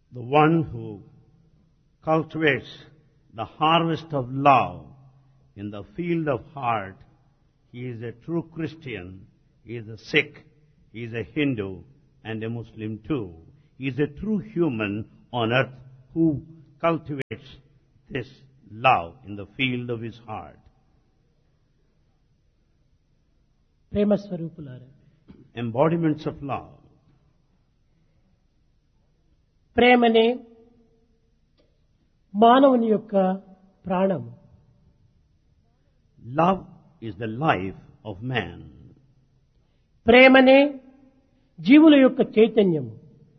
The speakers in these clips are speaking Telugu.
The one who cultivates the harvest of love in the field of heart, he is a true Christian, he is a Sikh, he is a Hindu and a Muslim too. He is a true human on earth who cultivates this love in the field of his heart. ప్రేమ స్వరూపులారా Embodiments of love. ప్రేమనే మానవుని యొక్క ప్రాణము Love is the life of man. ప్రేమనే జీవుల యొక్క చైతన్యము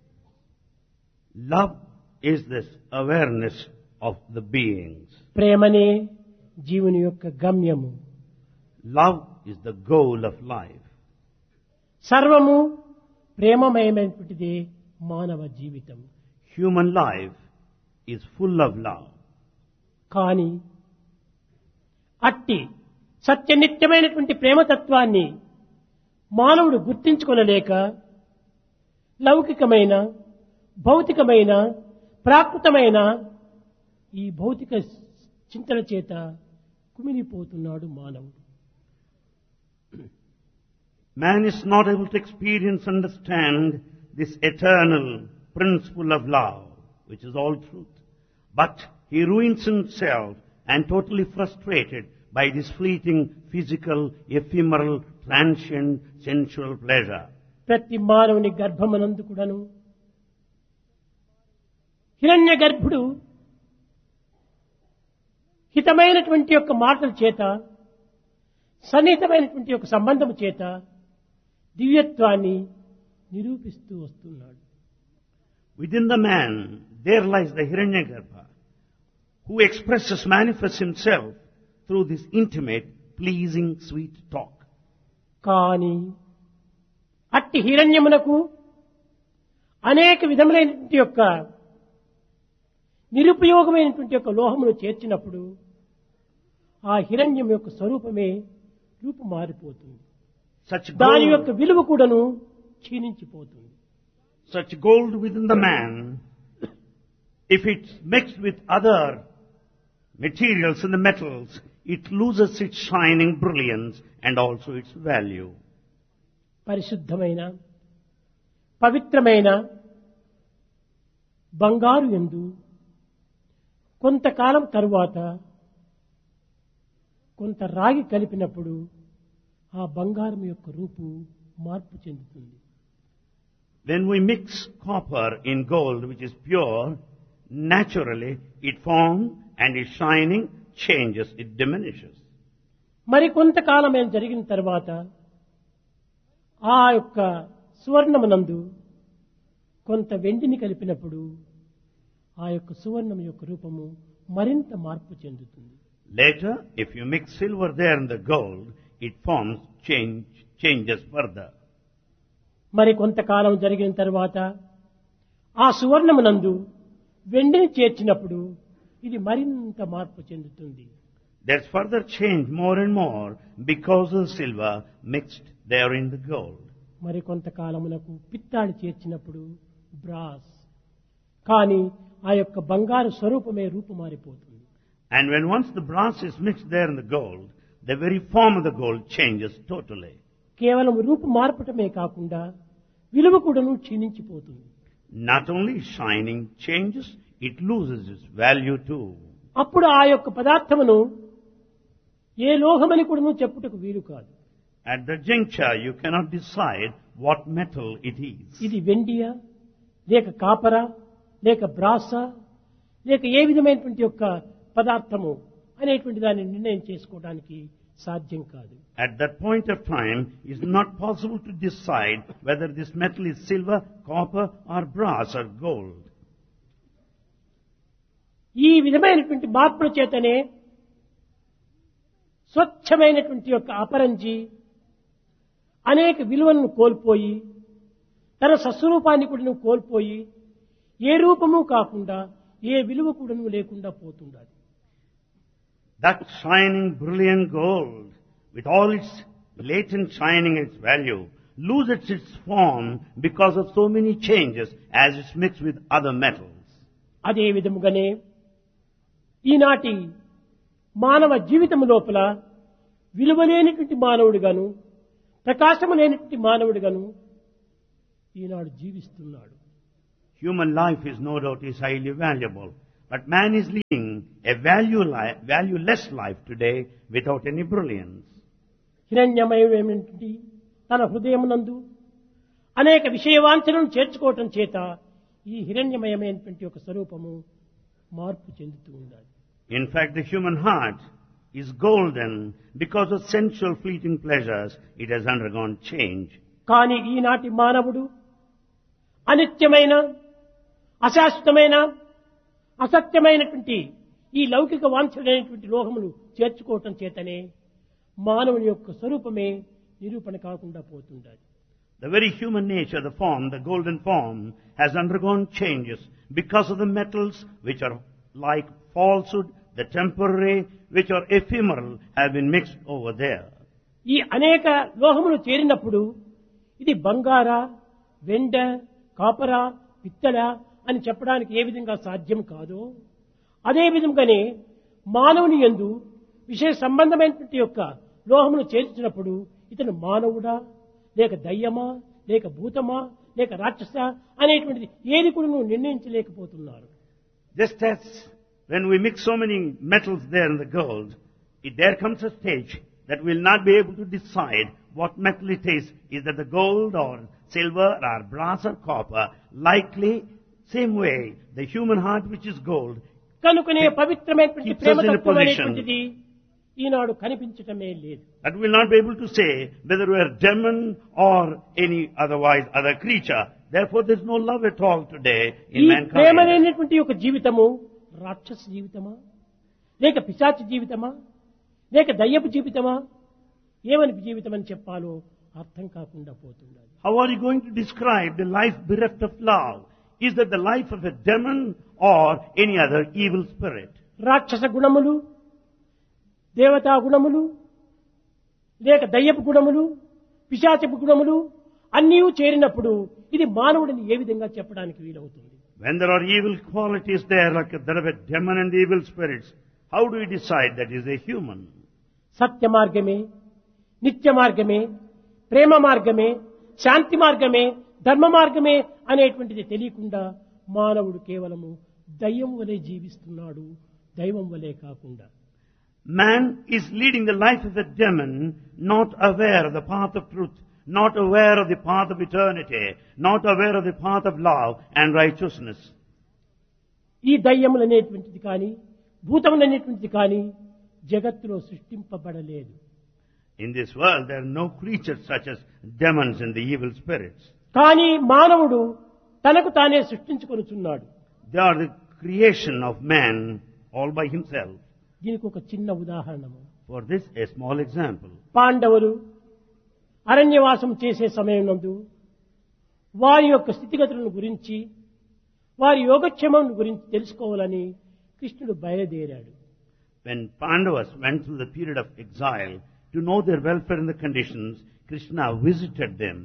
Love is this awareness of the beings. ప్రేమనే జీవుని యొక్క గమ్యము Love is the goal of life. సర్వము ప్రేమమయమైనటువంటిది మానవ జీవితం Human life is full of love. కానీ అట్టి సత్యనిత్యమైనటువంటి ప్రేమతత్వాన్ని మానవుడు గుర్తించుకొనలేక లౌకికమైన భౌతికమైన ప్రాకృతమైన ఈ భౌతిక చింతన చేత కుమిలిపోతున్నాడు మానవుడు Man is not able to experience, understand this eternal principle of love, which is all truth. But he ruins himself and totally frustrated by this fleeting, physical, ephemeral, transient, sensual pleasure. ప్రతి మానవుని గర్భమనందు కూడాను హిరణ్య గర్భుడు హితమైనటువంటి యొక్క మాటల చేత సన్నిహితమైనటువంటి యొక్క సంబంధము చేత దివ్యత్వాన్ని నిరూపిస్తూ వస్తున్నాడు Within the man, there lies the Hiranyagarbha, who expresses, manifests himself through this intimate, pleasing, sweet talk. కానీ అట్టి హిరణ్యమునకు అనేక విధములైనటువంటి యొక్క నిరుపయోగమైనటువంటి యొక్క లోహమును చేర్చినప్పుడు ఆ హిరణ్యం యొక్క స్వరూపమే రూపు మారిపోతుంది Such దాని యొక్క gold, విలువ కూడాను క్షీణించిపోతుంది such gold within the man, if it's mixed with other materials and the metals, it loses its shining brilliance and also its value. పరిశుద్ధమైన పవిత్రమైన బంగారు ఎందు కొంతకాలం తరువాత కొంత రాగి కలిపినప్పుడు ఆ బంగారం యొక్క రూపు మార్పు చెందుతుంది When we mix copper in gold, which is pure, naturally it forms and its shining changes, it diminishes. మరి కొంతకాలం ఏం జరిగిన తర్వాత ఆ యొక్క సువర్ణమునందు కొంత వెండిని కలిపినప్పుడు ఆ యొక్క సువర్ణం యొక్క రూపము మరింత మార్పు చెందుతుంది Later, if you mix silver there in the gold, it forms change, changes further. మరి కొంతకాలం జరిగిన తర్వాత ఆ సువర్ణమునందు వెండిని చేర్చినప్పుడు ఇది మరింత మార్పు చెందుతుంది There's further change more and more because of the silver mixed there in the gold. మరి కొంతకాలమునకు పిత్తాడి చేర్చినప్పుడు బ్రాస్ కానీ ఆ యొక్క బంగారు స్వరూపమే రూపుమారిపోతుంది And when once the brass is mixed there in the gold, the very form of the gold changes totally. కేవలం రూపు మార్పటమే కాకుండా విలువ కూడాను క్షీణించిపోతుంది Not only shining changes, it loses its value too. అప్పుడు ఆ యొక్క పదార్థమును ఏ లోహమని కూడాను చెప్పుటకు వీలు కాదు At the juncture, you cannot decide what metal it is. ఇది వెండియా లేక కాపరా లేక బ్రాసా లేక ఏ విధమైనటువంటి యొక్క పదార్థము అనేటువంటి దాన్ని నిర్ణయం చేసుకోవడానికి సాధ్యం కాదు At that point of time, it's not possible to decide whether this metal is silver, copper, or brass or gold. ఈ విధమైనటువంటి మార్పుల చేతనే స్వచ్ఛమైనటువంటి యొక్క అపరంజి అనేక విలువలను కోల్పోయి తన సస్వరూపాన్ని కూడా కోల్పోయి ఏ రూపము కాకుండా ఏ విలువ కూడా లేకుండా పోతుండాలి That shining, brilliant gold, with all its latent shining and its value, loses its form because of so many changes as it's mixed with other metals. అదే విధముగానే ఈనాటి మానవ జీవితం లోపల విలువలేనటువంటి మానవుడిగాను ప్రకాశము లేనటువంటి మానవుడిగాను ఈనాడు జీవిస్తున్నాడు Human life is no doubt is highly valuable, but man is leading a value li- valueless life today without any brilliance. హిరణ్యమయమైనటువంటి తన హృదయమునందు అనేక విషయవాంఛలను చేర్చుకోవటం చేత ఈ హిరణ్యమయమైనటువంటి ఒక స్వరూపము మార్పు చెందుతూ ఉండాలి In fact, the human heart is golden because of sensual fleeting pleasures. It has undergone change. కానీ ఈనాటి మానవుడు అనిత్యమైన అశాశ్వతమైన అసత్యమైనటువంటి ఈ లౌకిక వాంఛలైనటువంటి లోహములు చేర్చుకోవటం చేతనే మానవుని యొక్క స్వరూపమే నిరూపణ కాకుండా పోతుండాలి The very human nature, the form, the golden form, has undergone changes because of the metals which are like falsehood, the temporary, which are ephemeral, have been mixed over there. ఈ అనేక లోహములు చేరినప్పుడు ఇది బంగార వెండ కాపర పిత్తల అని చెప్పడానికి ఏ విధంగా సాధ్యం కాదో అదే విధంగానే మానవుని యందు విషయ సంబంధమైనటువంటి యొక్క లోహమును చేర్చినప్పుడు ఇతను మానవుడా లేక దయ్యమా లేక భూతమా లేక రాక్షస అనేటువంటిది ఏది కూడా నువ్వు నిర్ణయించలేకపోతున్నారు Just as when we mix so many metals there in the gold, it, there comes a stage that we'll not be able to decide what metal it is. Is that the gold or silver or brass or copper? Likely, same way, the human heart which is gold కనుకనే పవిత్రమైనటువంటి Keeps us in a ప్రేమతత్వం position. అనేటువంటిది ఈనాడు కనిపించటమే లేదు that will not be able to say whether we are demon or any otherwise other creature. Therefore, there's no love at all today ఈ in ప్రేమ mankind. లేనటువంటి ఒక జీవితము రాక్షస జీవితమా లేక పిశాచి జీవితమా లేక దయ్యపు జీవితమా ఏమని జీవితం అని చెప్పాలో అర్థం కాకుండా పోతుండాలి How are you going to describe the life bereft of love? Is that the life of a demon or any other evil spirit? రాక్షస గుణములు దేవతా గుణములు లేక దయ్యపు గుణములు పిశాచపు గుణములు అన్నీ చేరినప్పుడు ఇది మానవుడిని ఏ విధంగా చెప్పడానికి వీలవుతుంది When there are evil qualities there, like there are a demon and evil spirits, how do we decide that is a human? సత్య మార్గమే నిత్య మార్గమే ప్రేమ మార్గమే శాంతి మార్గమే ధర్మ మార్గమే అనేటువంటిది తెలియకుండా మానవుడు కేవలము దయ్యం వలె జీవిస్తున్నాడు దైవం వలె కాకుండా Man is leading the life of a demon, not aware of the path of truth, not aware of the path of eternity, not aware of the path of love and righteousness. ఈ దయ్యములు అనేటువంటిది కానీ భూతములు అనేటువంటిది కానీ జగత్తులో సృష్టింపబడలేదు In this world, there are no creatures such as demons and the evil spirits. కానీ మానవుడు తనకు తానే సృష్టించుకొనుచున్నాడు They are the creation of man all by himself. దీనికి ఒక చిన్న ఉదాహరణము For this, a small example. పాండవులు అరణ్యవాసం చేసే సమయం నందు వారి యొక్క స్థితిగతులను గురించి వారి యోగక్షేమం గురించి తెలుసుకోవాలని కృష్ణుడు బయలుదేరాడు When Pandavas went through the period of exile to know their welfare and the conditions, Krishna visited them.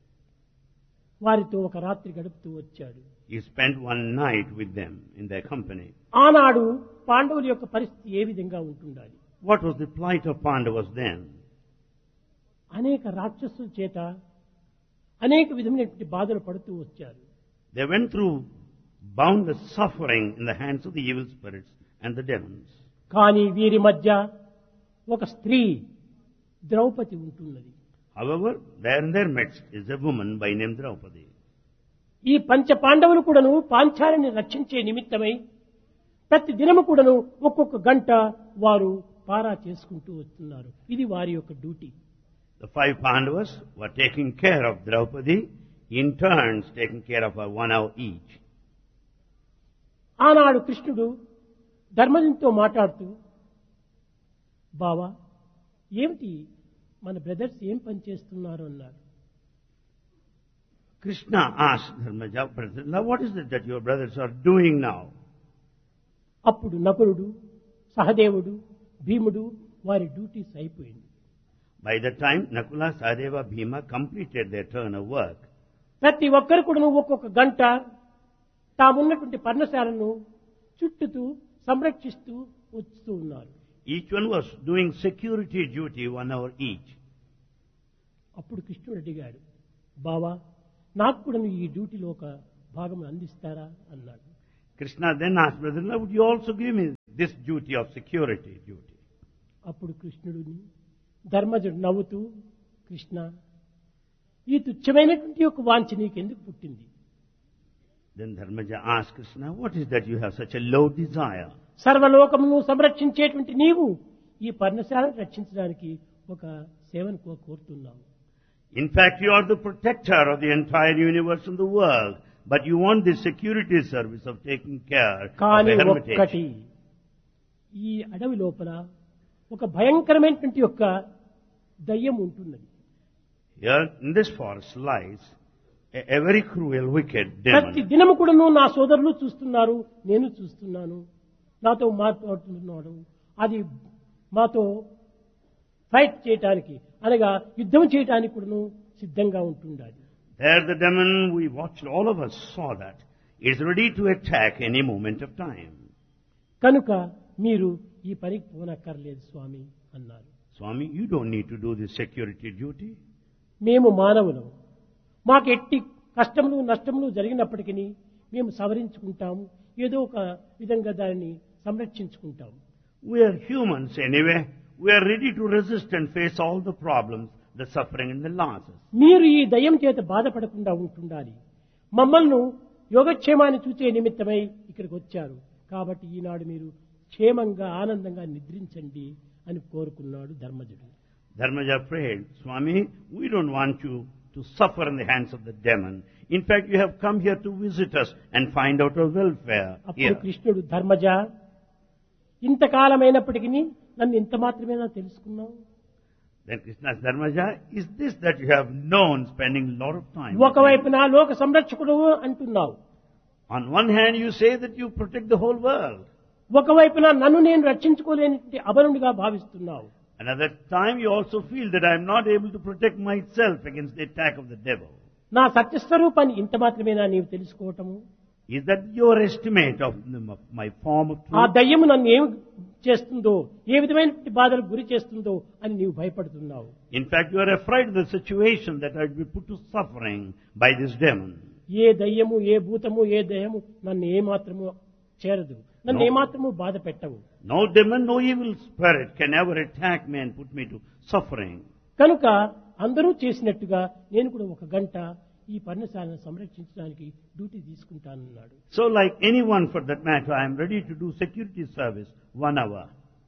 వారితో ఒక రాత్రి గడుపుతూ వచ్చాడు He spent one night with them in their company. ఆనాడు పాండవుల యొక్క పరిస్థితి ఏ విధంగా ఉంటుండాలి What was the plight of Pandavas then? అనేక రాక్షసుల చేత అనేక విధమైనటువంటి బాధలు పడుతూ వచ్చారు They went through boundless suffering in the hands of the evil spirits and the demons. కానీ వీరి మధ్య ఒక స్త్రీ ద్రౌపది ఉంటున్నది However, there in their midst is a woman by name Draupadi. ఈ పంచ పాండవులు కూడాను పాంచాలిని రక్షించే నిమిత్తమై ప్రతి దినము కూడాను ఒక్కొక్క గంట వారు పారా చేసుకుంటూ వస్తున్నారు ఇది వారి యొక్క duty The five Pandavas were taking care of Draupadi, in turns taking care of her one hour each. ఆనాడు కృష్ణుడు ధర్మజంతో మాట్లాడుతూ బావా ఏమిటి మన బ్రదర్స్ ఏం పని చేస్తున్నారు అన్నారు Krishna asked Dharmaja, "Brother, what is it that your brothers are doing now? అప్పుడు నకులుడు సహదేవుడు భీముడు వారి డ్యూటీస్ అయిపోయింది By that time, Nakula, Sadeva, Bhima completed their turn of work. ప్రతి ఒక్కరు కూడా ఒక్కొక్క గంట తామున్నటువంటి పర్ణశాలను చుట్టుతూ సంరక్షిస్తూ వస్తూ ఉన్నారు Each one was doing security duty one hour each. అప్పుడు కృష్ణుడు అడిగాడు బావా నాకు కూడా నువ్వు ఈ డ్యూటీలో ఒక భాగం అందిస్తారా అన్నాడు Krishna then asked, Brother, would you also give me this duty of security duty? అప్పుడు కృష్ణుడిని ధర్మజుడు నవ్వుతూ కృష్ణ ఈ తుచ్చమైనటువంటి యొక్క వాంఛ నీకెందుకు పుట్టింది Then Dharmaja asked Krishna, what is that you have such a low desire? సర్వలోకమును సంరక్షించేటువంటి నీవు ఈ పర్ణశాలను రక్షించడానికి ఒక సేవను కో- కోరుతున్నావు In fact, you are the protector of the entire universe and the world, but you want the security service of taking care of కానీ the ఒక్కటి hermitage. ఈ అడవి లోపల ఒక భయంకరమైనటువంటి యొక్క దయ్యం ఉంటున్నది Here in this forest lies a, a very cruel, wicked ప్రతి demon. దినము కూడాను నా సోదరులు చూస్తున్నారు నేను చూస్తున్నాను నాతో మాట్లాడుతున్నాడు అది మాతో ఫైట్ చేయటానికి అనగా యుద్ధం చేయటానికి కూడాను సిద్ధంగా ఉంటుండాలి There the demon, we watched, all of us saw that, is ready to attack any moment of time. కనుక మీరు ఈ పనికి పోనక్కర్లేదు స్వామి అన్నారు Swami, you don't need to do this security duty. మేము మానవులం మాకు ఎట్టి కష్టములు నష్టములు జరిగినప్పటికీ మేము సవరించుకుంటాము ఏదో ఒక విధంగా దానిని సంరక్షించుకుంటాము We are humans anyway. We are ready to resist and face all the problems, the suffering and the losses. మీరు ఈ దయ్యం చేత బాధపడకుండా ఉంటుండాలి మమ్మల్ని యోగక్షేమాన్ని చూచే నిమిత్తమై ఇక్కడికి వచ్చారు కాబట్టి ఈనాడు మీరు క్షేమంగా ఆనందంగా నిద్రించండి అని కోరుకున్నాడు ధర్మజుడు Dharmaja prayed, Swami, we don't want you to suffer in the hands of the demon. In fact, you have come here to visit us and find out our welfare అప్పుడు here. కృష్ణుడు ధర్మజ ఇంతకాలమైనప్పటికీ నన్ను ఇంత మాత్రమేనా తెలుసుకున్నావు Then Krishna asked, Dharmaja, is this that you have known spending a lot of time? with me? ఒకవైపున లోక సంరక్షకుడు అంటున్నావు On one hand, you say that you protect the whole world. ఒకవైపున నన్ను నేను రక్షించుకోలేని అబలుడిగా భావిస్తున్నావు Another time, you also feel that I am not able to protect myself against the attack of the devil. నా సత్యస్వరూపాన్ని ఇంత మాత్రమేనా నీవు తెలుసుకోవటము Is that your estimate of the- of my form of ఆ truth? దయ్యము నన్ను ఏమి చేస్తుందో ఏ విధమైనటువంటి బాధలకు గురి చేస్తుందో అని నీవు భయపడుతున్నావు In fact, you are afraid of the situation that I will be put to suffering by this demon. ఏ దయ్యము ఏ భూతము ఏ దయ్యము నన్ను ఏమాత్రము చేరదు నన్ను No. ఏమాత్రము బాధ పెట్టవు No demon, no evil spirit can ever attack me and put me to suffering. కనుక అందరూ చేసినట్టుగా నేను కూడా ఒక గంట ఈ పర్ణశాలను సంరక్షించడానికి డ్యూటీ తీసుకుంటానన్నాడు So like anyone for that matter, I am ready to do security service one hour.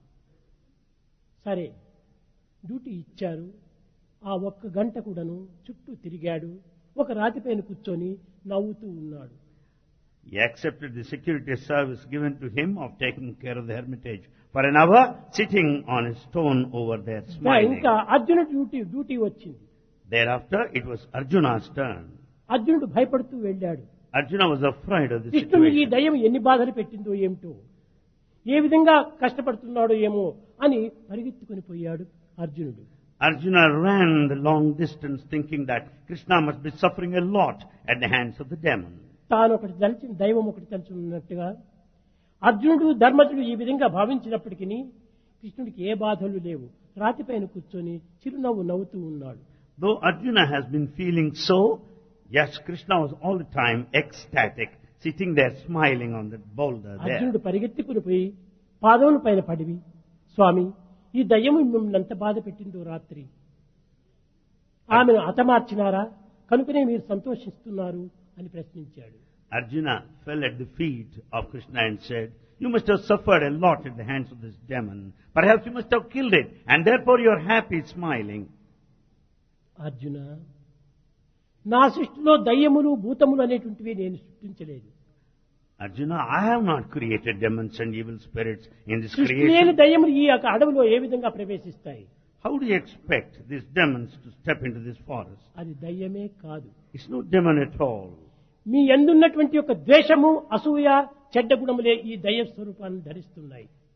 సరే డ్యూటీ ఇచ్చారు ఆ ఒక్క గంట కూడాను చుట్టూ తిరిగాడు ఒక రాతిపైన కూర్చొని నవ్వుతూ ఉన్నాడు He accepted the security service given to him of taking care of the hermitage for an hour, sitting on a stone over there smiling. ఇంకా అర్జునుడి డ్యూటీ డ్యూటీ వచ్చింది Thereafter, it was Arjuna's turn. అర్జునుడు భయపడుతూ వెళ్ళాడు Arjuna was afraid of the కృష్ణుని ఈ situation. దయ్యం ఎన్ని బాధలు పెట్టిందో ఏమిటో ఏ విధంగా కష్టపడుతున్నాడో ఏమో అని పరిగెత్తుకొని పోయాడు అర్జునుడు Arjuna ran the long distance thinking that Krishna must be suffering a lot at the hands of the demon. తాను ఒకటి తలిచిన దైవం ఒకటి తలుచున్నట్టుగా అర్జునుడు ధర్మజుడు ఈ విధంగా భావించినప్పటికీ కృష్ణుడికి ఏ బాధలు లేవు రాతిపైన కూర్చొని చిరునవ్వు నవ్వుతూ ఉన్నాడు Though Arjuna has been feeling so, yes, Krishna was all the time ecstatic, sitting there smiling on that boulder there. అర్జునుడు పరిగెత్తుకుని పోయి పాదముల పైన పడివి స్వామి ఈ దయ్యము మిమ్మల్ని ఎంత బాధ పెట్టిందో రాత్రి ఆమెను హతమార్చినారా కనుకనే మీరు సంతోషిస్తున్నారు అని ప్రశ్నించాడు Arjuna fell at the feet of Krishna and said, You must have suffered a lot at the hands of this demon. Perhaps you must have killed it, and therefore you are happy, smiling. Arjuna నా సృష్టిలో దయ్యములు భూతములు అనేటువంటివి నేను సృష్టించలేదు Arjuna, I have not created demons and evil spirits in this సృష్టి లేని creation. దయ్యములు ఈ యొక్క అడవిలో ఏ విధంగా ప్రవేశిస్తాయి How do you expect these demons to step into this forest? అది దయ్యమే కాదు It's no demon at all. మీ ఎందున్నటువంటి యొక్క ద్వేషము అసూయ చెడ్డ గుణములే ఈ దయ్య స్వరూపాన్ని ధరిస్తున్నాయి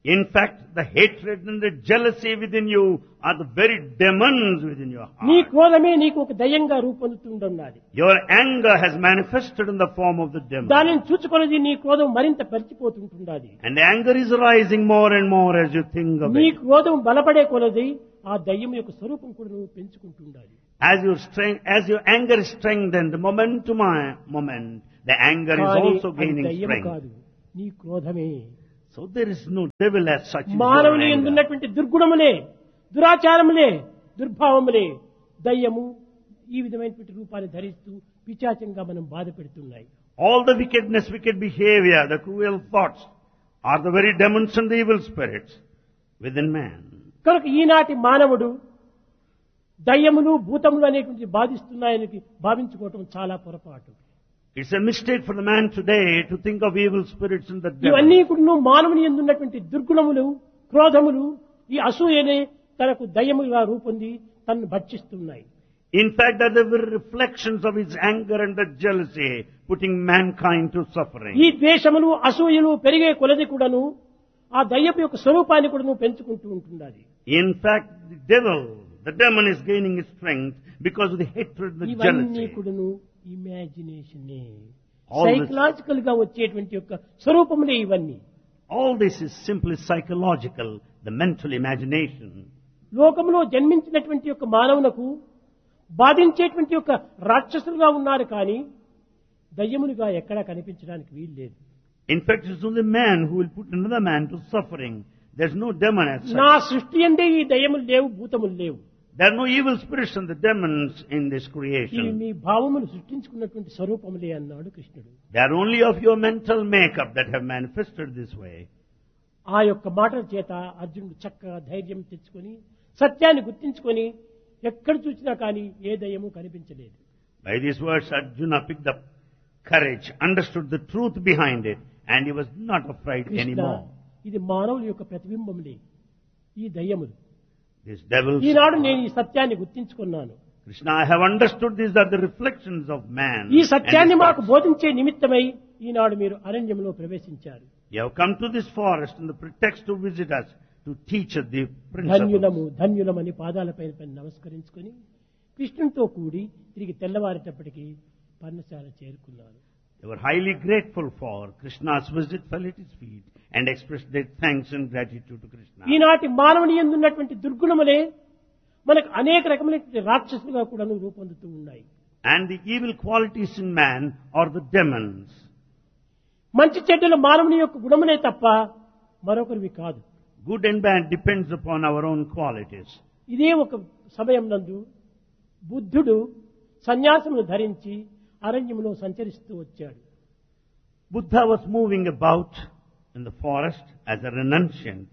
In fact, the hatred and the jealousy within you are the very demons within your నీ heart. క్రోధమే నీకు ఒక దయ్యంగా రూపొందుతుండన్నది Your anger has manifested in the form of the demon. దానిని చూచుకొనది నీ క్రోధం మరింత పెరిచిపోతుంటున్నది And anger is rising more and more as you think of నీ it. క్రోధం బలపడే కొలది ఆ దయ్యం యొక్క స్వరూపం కూడా నువ్వు పెంచుకుంటుండాలి As your strength, as your anger is strengthened, moment to mo- moment, the anger is కానీ also అది gaining దయ్యం strength. కాదు నీ క్రోధమే So there is no devil as such. in your మానవుని anger. ఎందున్నటువంటి దుర్గుణములే దురాచారములే దుర్భావములే దయ్యము ఈ విధమైనటువంటి రూపాన్ని ధరిస్తూ పిచాచంగా మనం బాధ పెడుతున్నాయి All the wickedness, wicked behavior, the cruel thoughts are the very demons and the evil spirits within man. కనుక ఈనాటి మానవుడు దయ్యములు భూతములు అనేటువంటి బాధిస్తున్నాయని భావించుకోవటం చాలా పొరపాటు It's a mistake for the man today to think of evil spirits and the ఇవన్నీ devil. కూడా మానవుని ఎందున్నటువంటి దుర్గుణములు క్రోధములు ఈ అసూయనే తనకు దయ్యముగా రూపొంది తనను భక్షిస్తున్నాయి In fact, they're the very reflections of his anger and the jealousy, putting mankind to ఈ suffering. ద్వేషములు అసూయలు పెరిగే కొలది కూడాను ఆ దయ్యపు యొక్క స్వరూపాన్ని కూడా నువ్వు పెంచుకుంటూ ఉంటున్నది In fact, the devil, the demon is gaining his strength because of the hatred and the ఇవన్నీ jealousy. కూడాను ఇమాజినేషన్ All this- సైకలాజికల్ గా వచ్చేటువంటి యొక్క స్వరూపములే ఇవన్నీ All this is simply psychological, the mental imagination. లోకంలో జన్మించినటువంటి యొక్క మానవునకు బాధించేటువంటి యొక్క రాక్షసులుగా ఉన్నారు కానీ దయ్యములుగా ఎక్కడా కనిపించడానికి వీలు లేదు In fact, it's only man who will put another man to suffering. There's no demon as నా such. సృష్టి అందే ఈ దయ్యములు లేవు భూతములు లేవు There are no evil spirits and the demons in this ఇవి creation. మీ భావములు సృష్టించుకున్నటువంటి స్వరూపములే అన్నాడు కృష్ణుడు They are only of your mental makeup that have manifested this way. ఆ యొక్క మాటల చేత అర్జునుడు చక్కగా ధైర్యం తెచ్చుకొని సత్యాన్ని గుర్తించుకొని ఎక్కడ చూసినా కానీ ఏ దయ్యము కనిపించలేదు By these words, Arjuna picked up courage, understood the truth behind it, and he was not afraid Krishna anymore. ఇది మానవుల యొక్క ప్రతిబింబములే ఈ దయ్యములు These devils, ఈనాడు నేను ఈ సత్యాన్ని గుర్తించుకున్నాను Krishna, I have understood these are the reflections of man. ఈ and సత్యాన్ని his మాకు thoughts. బోధించే నిమిత్తమై ఈనాడు మీరు అరణ్యంలో ప్రవేశించారు You have come to this forest in the pretext to visit us, to teach us the principles. ధన్యులము ధన్యులమని పాదాలపైన పైన నమస్కరించుకొని కృష్ణునితో కూడి తిరిగి తెల్లవారేటప్పటికి పర్ణశాల చేరుకున్నారు They were highly grateful for Krishna's visit, fell at his feet, and expressed their thanks and gratitude to Krishna. ఈనాటి మానవుని ఎందున్నటువంటి దుర్గుణములే మనకు అనేక రకమైనటువంటి రాక్షసులుగా కూడా రూపొందుతూ ఉన్నాయి And the evil qualities in man are the demons. మంచి చెడ్డలు మానవుని యొక్క గుణములే తప్ప మరొకరివి కాదు Good and bad depends upon our own qualities. ఇదే ఒక సమయం నందు బుద్ధుడు సన్యాసమును ధరించి అరణ్యములో సంచరిస్తూ వచ్చాడు Buddha was moving about in the forest as a renunciant.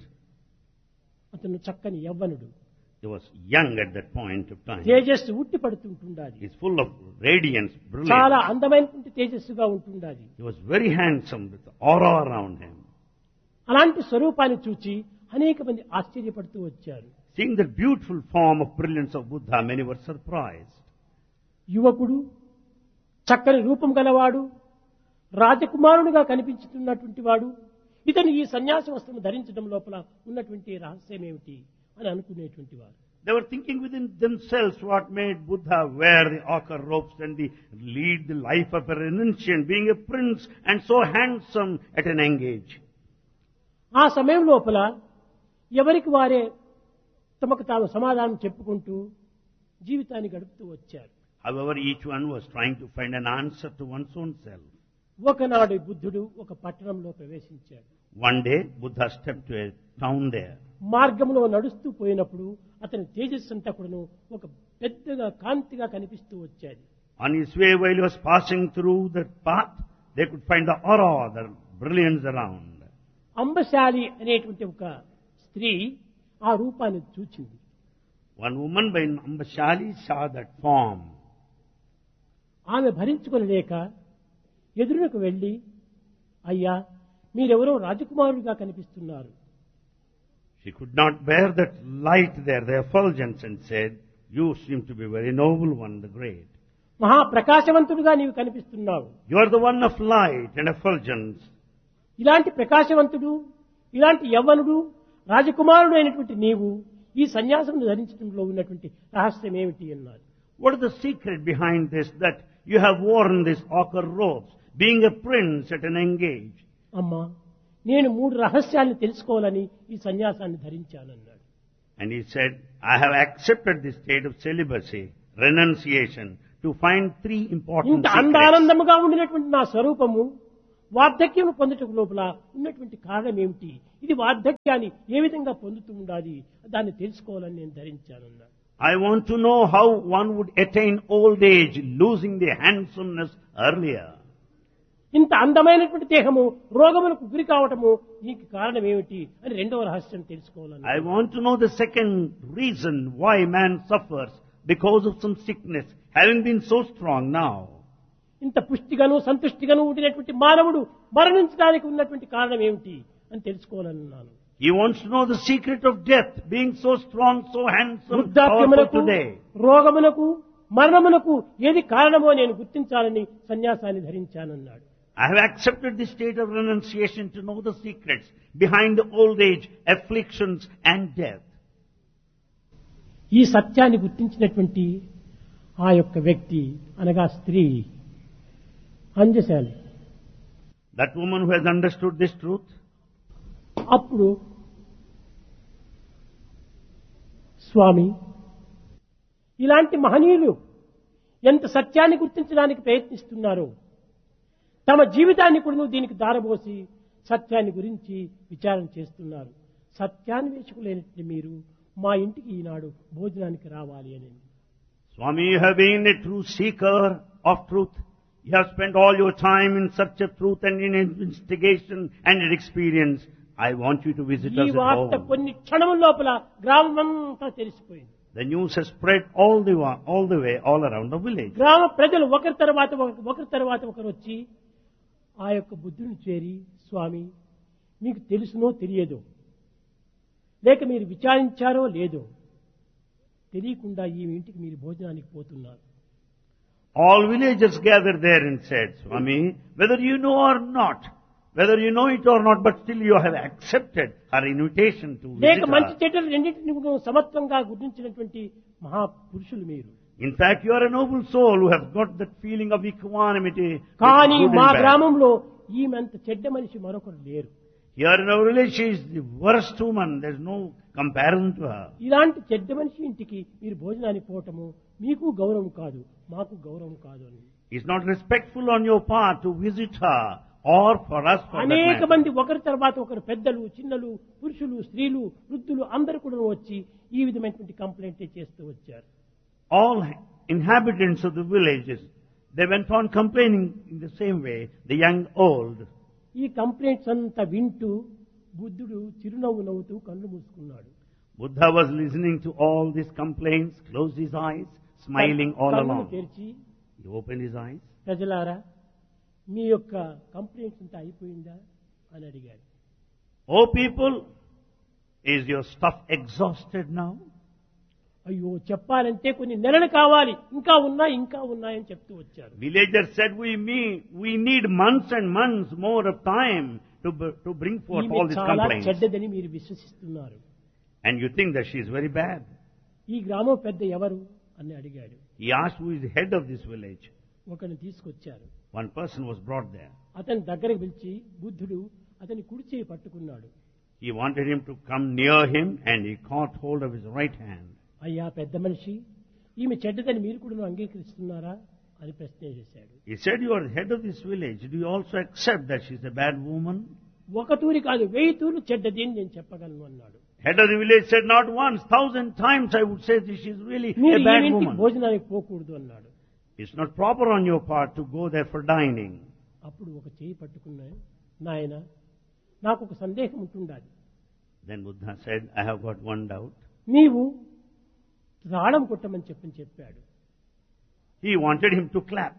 అతను చక్కని యవ్వనుడు He was young at that point of time. తేజస్సు ఉట్టి పడుతుంటుండాలి He's full of radiance, చాలా brilliance. అందమైనటువంటి తేజస్సుగా ఉంటుండాలి He was very handsome with aura around him. అలాంటి స్వరూపాన్ని చూచి అనేక మంది ఆశ్చర్యపడుతూ వచ్చారు Seeing the beautiful form of brilliance of Buddha, many were surprised. యువకుడు చక్కని రూపం గలవాడు రాజకుమారునిగా కనిపించుతున్నటువంటి వాడు ఇతను ఈ సన్యాస వస్త్రం ధరించడం లోపల ఉన్నటువంటి రహస్యం ఏమిటి అని అనుకునేటువంటి వారు They were thinking within themselves what made Buddha wear the ochre robes and the, lead the life of a renunciant, being a prince and so handsome at an young age. ఆ సమయం లోపల ఎవరికి వారే తమకు తాము సమాధానం చెప్పుకుంటూ జీవితాన్ని గడుపుతూ వచ్చారు However, each one was trying to find an answer to one's own self. ఒకనాడు బుద్ధుడు ఒక పట్టణంలో ప్రవేశించాడు One day, Buddha stepped to a town there. మార్గంలో నడుస్తూ పోయినప్పుడు అతని తేజస్సు అంతా కూడాను ఒక పెద్దగా కాంతిగా కనిపిస్తూ వచ్చేది On his way, while he was passing through that path, they could find the aura, the brilliance around. అంబశాలి అనేటువంటి ఒక స్త్రీ ఆ రూపాన్ని చూచింది One woman by Ambashali saw that form. ఆమె భరించుకొనలేక ఎదురునకు వెళ్ళి అయ్యా మీరెవరో రాజకుమారుడిగా కనిపిస్తున్నారు She could not bear that light there, the effulgence, and said, You seem to be very noble one, the great. మహాప్రకాశవంతుడిగా నీవు కనిపిస్తున్నావు You are the one of light and effulgence. ఇలాంటి ప్రకాశవంతుడు ఇలాంటి యవ్వనుడు రాజకుమారుడు అయినటువంటి నీవు ఈ సన్యాసం ధరించడంలో ఉన్నటువంటి రహస్యం ఏమిటి అన్నారు What is the secret behind this that you have worn these ochre robes, being a prince at an young age? అమ్మా నేను మూడు రహస్యాలను తెలుసుకోవాలని ఈ సన్యాసాన్ని ధరించానన్నాడు And he said, I have accepted the state of celibacy, renunciation, to find three important ఇంత secrets. అందానందముగా ఉండినటువంటి నా స్వరూపము వార్ధక్యం పొందటం లోపల ఉన్నటువంటి కారణం ఏమిటి ఇది వార్ధక్యాన్ని ఏ విధంగా పొందుతూ ఉండాలి దాన్ని తెలుసుకోవాలని నేను ధరించానన్నాడు I want to know how one would attain old age, losing the handsomeness earlier. ఇంత అందమైనటువంటి దేహము రోగములకు గురి కావటము దీనికి కారణం ఏమిటి అని రెండవ రహస్యం తెలుసుకోవాలని I want to know the second reason why man suffers because of some sickness, having been so strong now. ఇంత పుష్టిగాను సంతుష్టిగాను ఉండినటువంటి మానవుడు మరణించడానికి ఉన్నటువంటి కారణం ఏమిటి అని తెలుసుకోవాలన్నాను He wants to know the secret of death, being so strong, so handsome, powerful వృద్ధాప్యములకు today. రోగములకు మరణములకు ఏది కారణమో నేను గుర్తించాలని సన్యాసాన్ని ధరించానన్నాడు I have accepted the state of renunciation to know the secrets behind old age, afflictions and death. ఈ సత్యాన్ని గుర్తించినటువంటి ఆ యొక్క వ్యక్తి అనగా స్త్రీ అంజశాలి That woman who has understood this truth, అప్పుడు స్వామి ఇలాంటి మహనీయులు ఎంత సత్యాన్ని గుర్తించడానికి ప్రయత్నిస్తున్నారో తమ జీవితాన్ని కూడా నువ్వు దీనికి దారబోసి సత్యాన్ని గురించి విచారం చేస్తున్నారు సత్యాన్వేషకులైనటువంటి మీరు మా ఇంటికి ఈనాడు భోజనానికి రావాలి అని Swami, you have been a true seeker of truth. You have spent all your time in search of truth and in investigation and in experience. I want you to visit ఈ us at వార్త home. కొన్ని క్షణముల లోపల గ్రామమంతా తెలిసిపోయింది The news has spread all the, wa- all the way, all around the village. గ్రామ ప్రజలు ఒకరి తర్వాత ఒక- ఒకరి తర్వాత ఒకరు వచ్చి ఆ యొక్క బుద్ధుని చేరి స్వామి మీకు తెలుసునో తెలియదో లేక మీరు విచారించారో లేదో తెలియకుండా ఈ ఇంటికి మీరు భోజనానికి పోతున్నారు All villagers gathered there and said, Swami, whether you know or not, whether you know it or not, but still you have accepted her invitation to లేక visit మంచి her. చెడ్డలు రెండింటిని కూడా సమత్వంగా గుర్తించినటువంటి మహాపురుషులు మీరు In fact, you are a noble soul who has got that feeling of equanimity. with కానీ good and మా bad. గ్రామంలో ఈమెంత చెడ్డ మనిషి మరొకరు లేరు Here in our village, she is the worst woman. There's no comparison to her. ఇలాంటి చెడ్డ మనిషి ఇంటికి మీరు భోజనానికి పోవటము మీకు గౌరవం కాదు మాకు గౌరవం కాదు అని It's not respectful on your part to visit her or for us for that అనేక matter. మంది ఒకరి తర్వాత ఒకరు పెద్దలు చిన్నలు పురుషులు స్త్రీలు వృద్ధులు అందరు కూడా వచ్చి ఈ విధమైనటువంటి కంప్లైంట్ చేస్తూ వచ్చారు All inhabitants of the villages, they went on complaining in the same way, the young, old. ఈ కంప్లైంట్స్ అంతా వింటూ బుద్ధుడు చిరునవ్వు నవ్వుతూ కళ్ళు మూసుకున్నాడు Buddha was listening to all these complaints, closed his eyes, smiling all కన్నులు along. తెరిచి He opened his eyes. ప్రజలారా మీ యొక్క కంప్లైంట్స్ అంతా అయిపోయిందా అని అడిగాడు Oh people, is your stuff exhausted now? అయ్యో చెప్పాలంటే కొన్ని నెలలు కావాలి ఇంకా ఉన్నాయి ఇంకా ఉన్నాయని చెప్తూ వచ్చారు Villagers said, we, me- we need months and months more of time to, b- to bring forth ఈమె all these చాలా complaints. చెడ్డదని మీరు విశ్వసిస్తున్నారు And you think that she is very bad. ఈ గ్రామం పెద్ద ఎవరు అని అడిగాడు He asked who is the head of this village. ఒకరిని తీసుకొచ్చారు One person was brought there. అతని దగ్గరకు పిలిచి బుద్ధుడు అతని కుడి చేయి పట్టుకున్నాడు He wanted him to come near him and he caught hold of his right hand. అయ్యా పెద్ద మనిషి ఈమె చెడ్డదని మీరు కూడా అంగీకరిస్తున్నారా అని ప్రశ్న చేశాడు He said, you are the head of this village. Do you also accept that she is a bad woman? ఒక తూరి కాదు వెయ్యి తూర్లు చెడ్డది అని నేను చెప్పగలను అన్నాడు Head of the village said, not once, thousand times I would say that she is really మీరు a ఈ bad ఇంటికి woman. భోజనానికి పోకూడదు అన్నాడు It's not proper on your part to go there for dining. అప్పుడు ఒక చేయి పట్టుకున్నాను నాయన నాకు ఒక సందేహం ఉంటుండాలి Then Buddha said, I have got one doubt. నీవు రాళం కొట్టమని చెప్పని చెప్పాడు He wanted him to clap.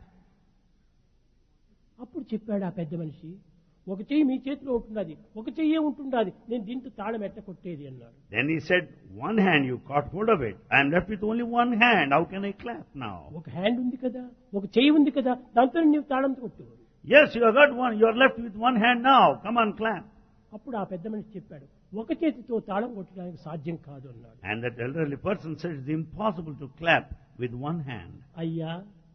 అప్పుడు చెప్పాడు ఆ పెద్ద మనిషి ఒక చెయ్యి మీ చేతిలో ఉంటున్నది ఒక చెయ్యే ఉంటుండాది నేను దీంతో తాళం ఎట్ట కొట్టేది అన్నాడు Then he said, one hand you caught hold of it. I am left with only one hand. How can I clap now? ఒక హ్యాండ్ ఉంది కదా ఒక చెయ్యి ఉంది కదా దాంతో నీవు తాళం కొట్టు Yes, you have got one. You are left with one hand now. Come on, clap. అప్పుడు ఆ పెద్ద మనిషి చెప్పాడు ఒక చేతితో తాళం కొట్టడానికి సాధ్యం కాదు అన్నాడు And that elderly person said it's impossible to clap with one hand. అయ్యా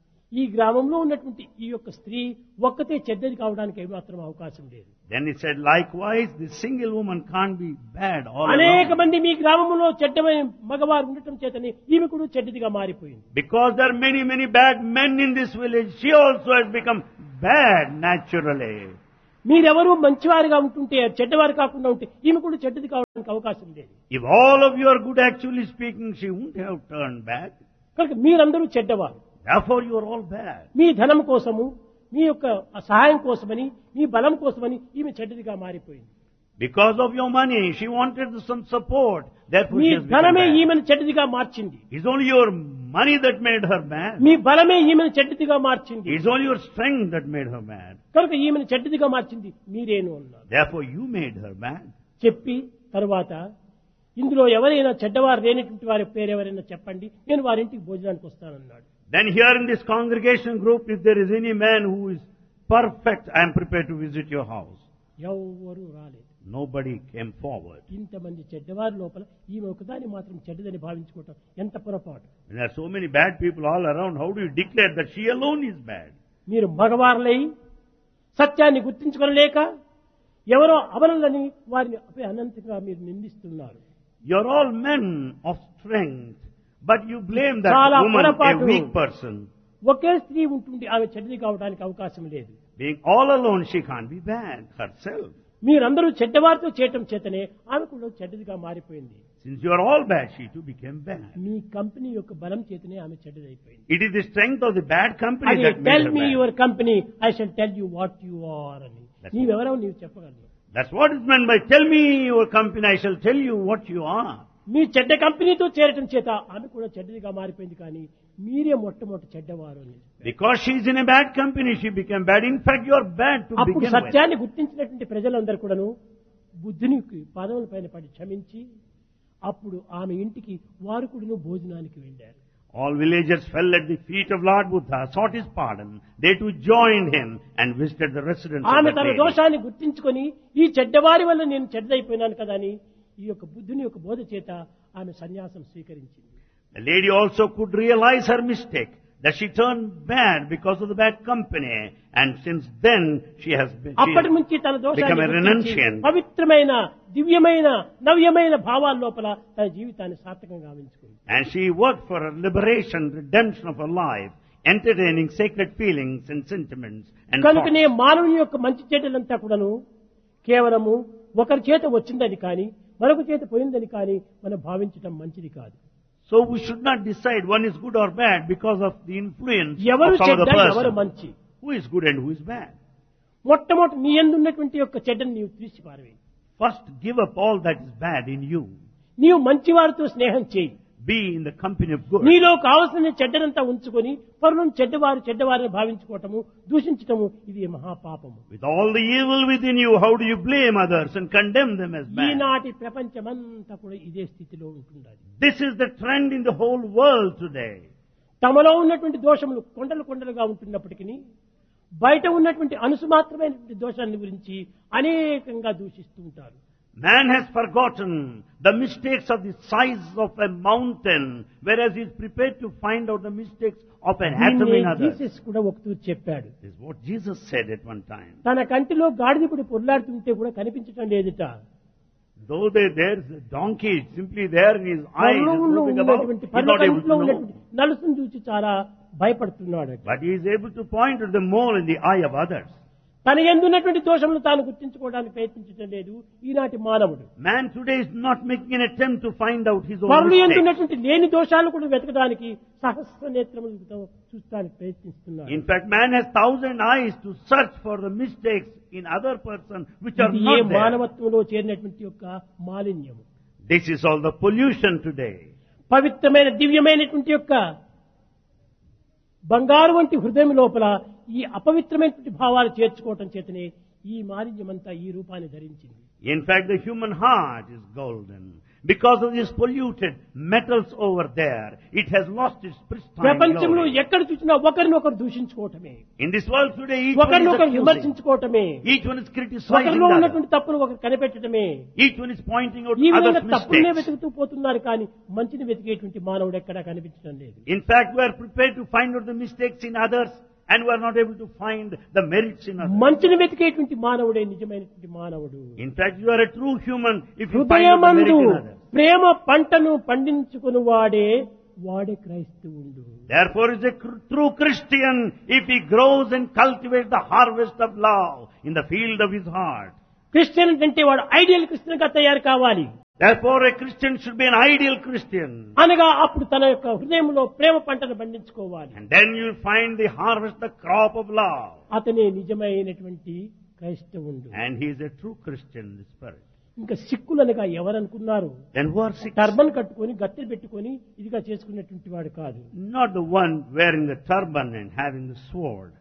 ఈ గ్రామంలో ఉన్నటువంటి ఈ యొక్క స్త్రీ ఒక్కతే చెడ్డది కావడానికి ఏమాత్రం అవకాశం లేదు Then he said, likewise, this single woman can't be bad all అనేక alone. మంది మీ గ్రామంలో చెడ్డమైన మగవారు ఉండటం చేతని ఈమె కూడా చెడ్డదిగా మారిపోయింది Because there are many, many bad men in this village, she also has become bad naturally. మీరెవరూ మంచివారుగా ఉంటుంటే చెడ్డవారు కాకుండా ఉంటే ఈమె కూడా చెడ్డది కావడానికి అవకాశం లేదు If all of you are good actually speaking, she wouldn't have turned bad. కనుక మీరందరూ చెడ్డవారు Therefore you are all bad. మీ ధనం కోసము మీ యొక్క సహాయం కోసమని మీ బలం కోసమని ఈమె చెడ్డదిగా మారిపోయింది Because of your money, she wanted some support. Therefore me she has become ధనమే bad. ఈమెను చెడ్డదిగా మార్చింది It's only your money that made her mad. మీ బలమే ఈమెను చెడ్డదిగా మార్చింది It's only your strength that made her mad. కనుక ఈమెను చెడ్డదిగా మార్చింది మీరేను అన్నారు Therefore you made her mad. చెప్పి తరువాత ఇందులో ఎవరైనా చెడ్డవారు లేనటువంటి వారి పేరు ఎవరైనా చెప్పండి నేను వారింటికి భోజనానికి వస్తానన్నాడు Then here in this congregation group, if there is any man who is perfect, I am prepared to visit your house. ఎవ్వరూ రాలేదు Nobody came forward. ఇంతమంది చెడ్డవారి లోపల ఈమె ఒకదాన్ని మాత్రం చెడ్డదని భావించుకోవటం ఎంత పొరపాటు And there are so many bad people all around. How do you declare that she alone is bad? మీరు మగవారులై సత్యాన్ని గుర్తించుకోలేక ఎవరో అవరులని వారిని అపే అనంతంగా మీరు నిందిస్తున్నారు You're all men of strength, but you blame that చాలా woman, a పొరపాటు. weak person. ఒకే స్త్రీ ఉంటుండి ఆమె చెడ్డది కావడానికి అవకాశం లేదు Being all alone, she can't be bad herself. మీరందరూ చెడ్డవారితో చేయటం చేతనే ఆమె కూడా చెడ్డదిగా మారిపోయింది Since you are all bad, she too became bad. మీ కంపెనీ యొక్క బలం చేతనే ఆమె చెడ్డదైపోయింది It is the strength of the bad company అది that made టెల్ her మీ bad. Your company I shall tell you what you are అని That's నీవెవరో నీవు చెప్పగలను That's what is meant by tell me your company, I shall tell you what you are. మీ చెడ్డ కంపెనీతో చేరటం చేత ఆమె కూడా చెడ్డదిగా మారిపోయింది కానీ మీరే మొట్టమొదటి చెడ్డవారు అని Because she is in a bad company, she became bad. In fact, you are bad to అప్పుడు begin with. సత్యాన్ని గుర్తించినటువంటి ప్రజలందరూ కూడాను బుద్ధునికి పాదముల పైన పడి క్షమించి అప్పుడు ఆమె ఇంటికి వారు కూడాను భోజనానికి వెళ్ళారు All villagers fell at the feet of Lord Buddha, sought his pardon. They too joined him and visited the residence of ఆమె that తన lady. దోషాన్ని గుర్తించుకొని ఈ చెడ్డవారి వల్ల నేను చెడ్డదైపోయినాను కదా అని ఈ యొక్క బుద్ధుని యొక్క బోధ చేత ఆమె సన్యాసం స్వీకరించింది The lady also could realize her mistake, that she turned bad because of the bad company. And since then, she has been, she అప్పటి నుంచి తన దోషాన్ని become a గుర్తించి renunciant. పవిత్రమైన దివ్యమైన నవ్యమైన భావాల లోపల తన జీవితాన్ని సార్థకంగా గావించుకుంది And she worked for her liberation, redemption of her life, entertaining sacred feelings and sentiments and కనుకనే thoughts. మానవుని యొక్క మంచి చెడ్డలంతా కూడాను కేవలము ఒకరి చేత వచ్చిందని కానీ మరొక చేత పోయిందని కానీ మనం భావించటం మంచిది కాదు So we should not decide one is good or bad because of the influence ఎవరు of some other చెడ్డ ఎవరు person. మంచి Who is good and who is bad? మొట్టమొదటి నీ ఎందున్నటువంటి యొక్క చెడ్డను నీవు తీసి పారవేయి First, give up all that is bad in you. నీవు మంచివారితో స్నేహం చేయి Be in the company of good. నీలో కావలసిన చెడ్డనంతా ఉంచుకొని పరులను చెడ్డవారు చెడ్డవారిని భావించుకోవటము దూషించటము ఇది మహాపాపము With all the evil within you, how do you blame others and condemn them as bad? ఈనాటి ప్రపంచమంతా కూడా ఇదే స్థితిలో ఉంటుండాలి This is the trend in the whole world today. తమలో ఉన్నటువంటి దోషములు కొండలు కొండలుగా ఉంటున్నప్పటికీ బయట ఉన్నటువంటి అనుసు మాత్రమైనటువంటి దోషాన్ని గురించి అనేకంగా దూషిస్తూ ఉంటారు Man has forgotten the mistakes of the size of a mountain, whereas he is prepared to find out the mistakes of an atom దీన్నే in others. జీసస్ కూడా ఒక తూరు చెప్పాడు This is what Jesus said at one time. తన కంటిలో గాడిదపుడి పొర్లాడుతుంటే కూడా కనిపించటం లేదుట Though there, there's a donkey simply there in his eyes, he's పర్లోకంలో moving about, ఉన్నటువంటి he's not able పర్లోకంలో to ఉన్నటువంటి know. నలుసును చూసి చాలా భయపడుతున్నాడు But he is able to point to the mole in the eye of others. తన ఎందున్నటువంటి దోషములు తాను గుర్తించుకోవడానికి ప్రయత్నించడం లేదు ఈనాటి మానవుడు Man today is not making an attempt to find out his own పరులు mistakes. ఎందున్నటువంటి లేని దోషాలు కూడా వెతకడానికి సహస్ర నేత్రములతో చూస్తానికి ప్రయత్నిస్తున్నాడు In fact, man has thousand eyes to search for the mistakes in other person which are ఇది ఏ not there. మానవత్వంలో చేరినటువంటి యొక్క మాలిన్యము This is all the pollution today. పవిత్రమైన దివ్యమైనటువంటి యొక్క బంగారు వంటి హృదయం లోపల ఈ అపవిత్రమైనటువంటి భావాలు చేర్చుకోవటం చేతనే ఈ మాలిన్యమంతా ఈ రూపాన్ని ధరించింది In fact, the human heart is golden. Because of these polluted metals over there, it has lost its pristine ప్రపంచంలో glory. ఎక్కడ చూసినా ఒకరినొకరు దూషించుకోవటమే In this world today, each one is ఒకరినొకరు accusing. విమర్శించుకోవటమే Each one is criticizing ఒకరిలో the other. ఉన్నటువంటి తప్పును ఒకరు కనిపెట్టడమే Each one is pointing out ఈ విధంగా others' తప్పులనే mistakes. వెతుకుతూ పోతున్నారు కానీ మంచిని వెతికేటువంటి మానవుడు ఎక్కడా కనిపించడం లేదు In fact, we are prepared to find out the mistakes in others and we are not able to find the merits in others. మంచిని వెతికేటువంటి మానవుడే నిజమైనటువంటి మానవుడు In fact, you are a true human if you find out the merit హృదయమందు in others. ప్రేమ పంటను పండించుకుని వాడే వాడే క్రైస్తవుడు Therefore is a cr- true Christian if he grows and cultivates the harvest of love in the field of his heart. Christian అంటే వాడు ఐడియల్ క్రిస్టియన్ గా తయారు కావాలి Therefore a Christian should be an ideal Christian. అనగా అప్పుడు తన యొక్క హృదయంలో ప్రేమ పంటను పండించుకోవాలి And then you will find the harvest, the crop of love. అతనే నిజమైనటువంటి క్రైస్తవుడు And he is a true Christian in the spirit. ఇంకా సిక్కులనగా ఎవరనుకున్నారు Then who are sick? Turban కట్టుకొని గత్తెలు పెట్టుకొని ఇదిగా చేసుకున్నటువంటి వాడు కాదు Not the one wearing the turban and having the sword.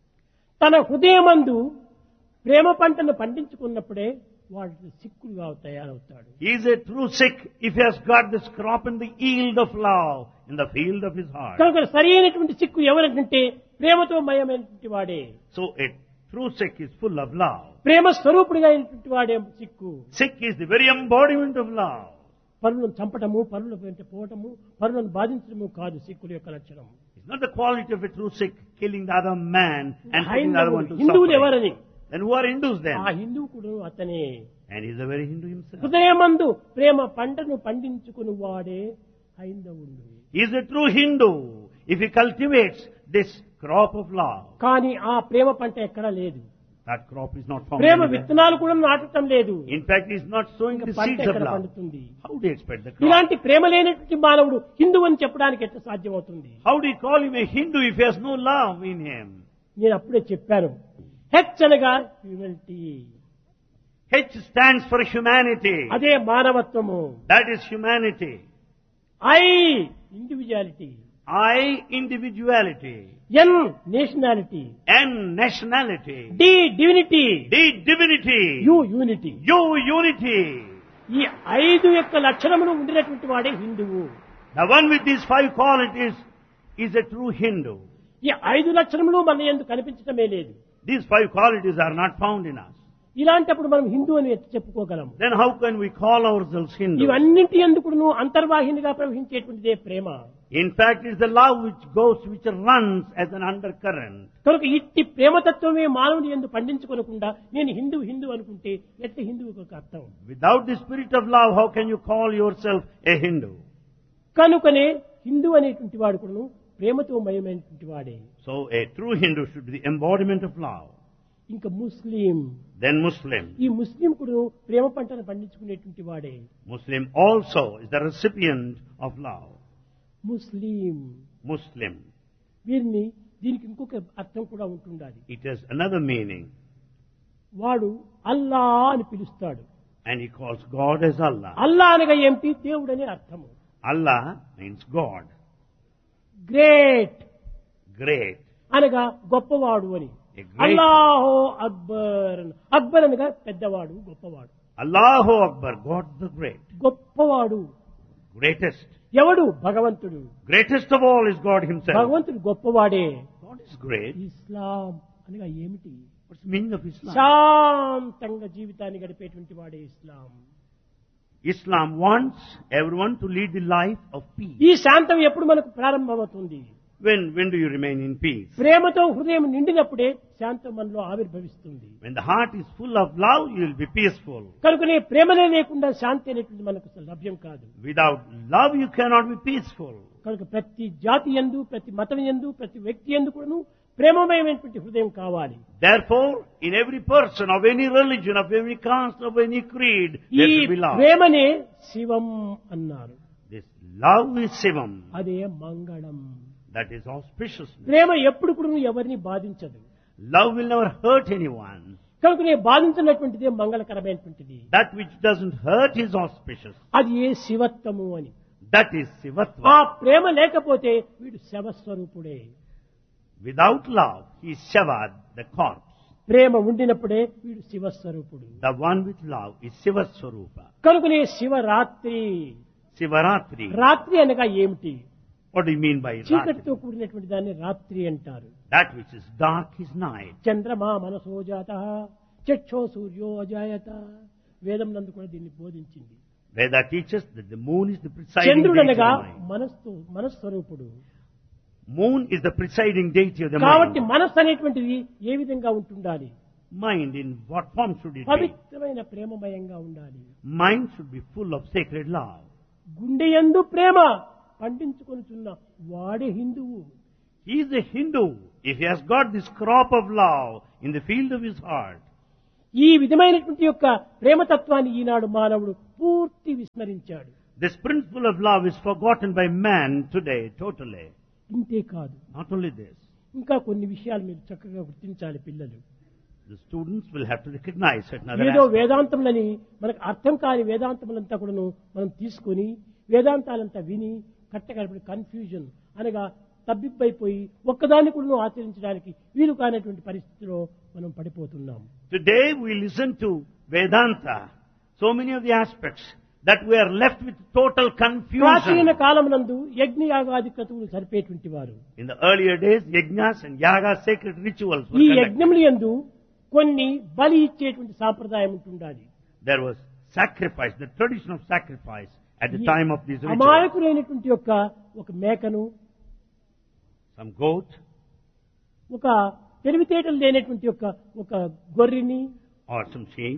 తన హృదయమందు ప్రేమ పంటను పండించుకున్నప్పుడే వాడు సిక్కులుగా తయారవుతాడు He is a true Sikh if he has got this crop in the yield of love in the field of his heart. కనుక సరి అయినటువంటి సిక్కు ఎవరంటే ప్రేమతో మయమైనటువంటి వాడే So a true Sikh is full of love. ప్రేమ స్వరూపుడిగా అయినటువంటి వాడే Sikh Sikh is the very embodiment of love. పరులను చంపటము పరుల వెంట పోవటము పరులను బాధించడము కాదు సిక్కుల యొక్క లక్షణం It's not the quality of a true Sikh killing the other man and putting the other one to హిందువులు suffering. ఎవరని Then who are Hindus ఆ then? హిందువు కూడా అతనే And he's a very Hindu himself. హృదయమందు ప్రేమ పంటను పండించుకుని వాడే హైందవుడు He is a true Hindu if he cultivates this crop of love. కానీ ఆ ప్రేమ పంట ఎక్కడా లేదు That crop is not found Prema anywhere. విత్తనాలు కూడా నాటటం లేదు In fact, he's not sowing ఇంకా the పంట seeds of ఎక్కడ love. పండుతుంది How do you expect the crop? ఇలాంటి ప్రేమ లేనటువంటి మానవుడు హిందూ అని చెప్పడానికి ఎట్లా సాధ్యమవుతుంది How do you call him a Hindu if he has no love in him? నేను అప్పుడే చెప్పాను హెచ్ అనగా humility H stands for humanity. అదే మానవత్వము That is humanity. I individuality I, individuality. N nationality N, nationality. D divinity D, divinity. U unity U, unity. ఈ ఐదు యొక్క లక్షణములు ఉండినటువంటి వాడే హిందువు The one with these five qualities is a true Hindu. ఈ ఐదు లక్షణములు మన ఎందుకు కనిపించటమే లేదు These five qualities are not found in us. ఇలాంటప్పుడు మనం హిందూ అని ఎట్లా చెప్పుకోగలం Then how can we call ourselves Hindu? ఇవన్నింటి ఎందుకును అంతర్వాహినిగా ప్రవహించేటువంటిదే Prema In fact, it's the love which goes, which runs as an undercurrent. కనుక ఇట్టి ప్రేమతత్వమే మానవుని ఎందు పండించుకోనకుండా నేను హిందూ హిందూ అనుకుంటే ఎట్లా హిందువుకు ఒక అర్థం Without the spirit of love, how can you call yourself a Hindu? కనుకనే హిందూ అనేటువంటి వాడు కూడాను ప్రేమతో మయమైనటువంటి వాడే So a true Hindu should be the embodiment of love. ఇంకా ముస్లిం Then Muslim. ఈ ముస్లిం కూడా ప్రేమ పంటను పండించుకునేటువంటి వాడే Muslim also is the recipient of love. Muslim Muslim. వీరిని దీనికి ఇంకొక అర్థం కూడా ఉంటుండాలి It has another meaning. వాడు అల్లా అని పిలుస్తాడు And he calls God as Allah. అల్లా అనగా ఏమిటి దేవుడనే అర్థము Allah means God. Great Great. అనగా గొప్పవాడు అని A great- అల్లాహో అక్బర్ అని. అక్బర్ అనగా పెద్దవాడు గొప్పవాడు Allahu Akbar. God the great. గొప్పవాడు Greatest. ఎవడు భగవంతుడు Greatest of all is God himself. భగవంతుడు గొప్పవాడే God is great. ఇస్లాం అనగా ఏమిటి What's the meaning of Islam? శాంతంగా జీవితాన్ని గడిపేటువంటి వాడే ఇస్లాం Islam wants everyone to lead the life of peace. ఈ శాంతం ఎప్పుడు మనకు ప్రారంభమవుతుంది When, when do you remain in peace? ప్రేమతో హృదయం నిండినప్పుడే శాంతం మనలో ఆవిర్భవిస్తుంది When the heart is full of love, you will be peaceful. కనుకనే ప్రేమనే లేకుండా శాంతి అనేటువంటి మనకు అసలు లభ్యం కాదు Without love, you cannot be peaceful. కనుక ప్రతి జాతి ఎందు ప్రతి మతం ఎందు ప్రతి వ్యక్తి ఎందు కూడాను ప్రేమమయమైనటువంటి హృదయం కావాలి Therefore, in every person of any religion, of any caste, of any creed, ఈ there should be love. ప్రేమనే శివం అన్నారు This love is Sivam. అదే మంగళం That is auspiciousness. ప్రేమ ఎప్పుడు కూడా ఎవరిని బాధించదు Love will never hurt anyone. కనుకనే బాధించినటువంటిదే మంగళకరమైనటువంటిది That which doesn't hurt is auspicious. అది ఏ శివత్వము అని That is ఆ Sivatva. ప్రేమ లేకపోతే వీడు శవస్వరూపుడే Without love, he is Shavad, the corpse. ప్రేమ ఉండినప్పుడే వీడు శివస్వరూపుడు The one with love is Shiva Swarupa. కనుకనే శివరాత్రి Sivaratri. రాత్రి అనగా ఏమిటి What do you mean by Ratri? చీకటితో కూడినటువంటి దాన్ని రాత్రి అంటారు That which is dark is night. చంద్రమా మనసో జాత చక్షో సూర్యో అజాయత వేదం నందు కూడా దీన్ని బోధించింది Veda teaches that the moon is the presiding చంద్రుడు deity of అనగా the mind. మనస్సు మనస్వరూపుడు Moon is the presiding deity of the కాబట్టి mind. మనస్సు అనేటువంటిది ఏ విధంగా ఉంటుండాలి Mind in what form should it be? పవిత్రమైన ప్రేమమయంగా ఉండాలి Mind should be full of sacred love. గుండె యందు ప్రేమ పండించుకొనుచున్న వాడే హిందువు He is a Hindu if he has got this crop of love in the field of his heart. ఈ విధమైనటువంటి యొక్క ప్రేమతత్వాన్ని ఈనాడు మానవుడు పూర్తి విస్మరించాడు This principle of love is forgotten by man today totally. ఇంతే కాదు Not only this, ఇంకా కొన్ని విషయాలు మీరు చక్కగా గుర్తించాలి పిల్లలు the students will have to recognize certain other ఏదో aspects. వేదాంతములని మనకు అర్థం కాని వేదాంతములంతా కూడాను మనం తీసుకొని వేదాంతాలంతా విని కట్టగలిపి కన్ఫ్యూజన్ అనగా తబ్బిబ్బైపోయి ఒక్కదాన్ని కూడా ఆచరించడానికి వీలు కానటువంటి పరిస్థితిలో మనం పడిపోతున్నాం Today we listen to Vedanta, so many of the aspects that we are left with total ప్రాచీన confusion. కాలమునందు యజ్ఞయాగాది క్రతువులు సరిపేటువంటి వారు In the earlier days, yajnas and yagas, sacred rituals were ఈ conducted. యజ్ఞములు యందు కొన్ని బలి ఇచ్చేటువంటి సాంప్రదాయం ఉంటుండాలి There was sacrifice, the tradition of sacrifice at the ఈ time of these rituals. అమాయకులైనటువంటి యొక్క ఒక మేకను Some goat ఒక తెలివితేటలు లేనటువంటి యొక్క ఒక గొర్రెని or some sheep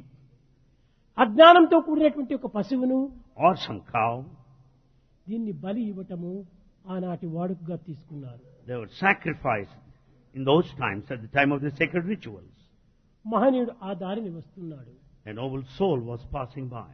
అజ్ఞానంతో కూడినటువంటి ఒక పశువును or some cow. దీన్ని బలి ఇవ్వటము ఆనాటి వాడుకగా తీసుకున్నారు They were sacrificed in those times at the time of the sacred rituals. మహనీయుడు ఆ దారిని వస్తున్నాడు A noble soul was passing by.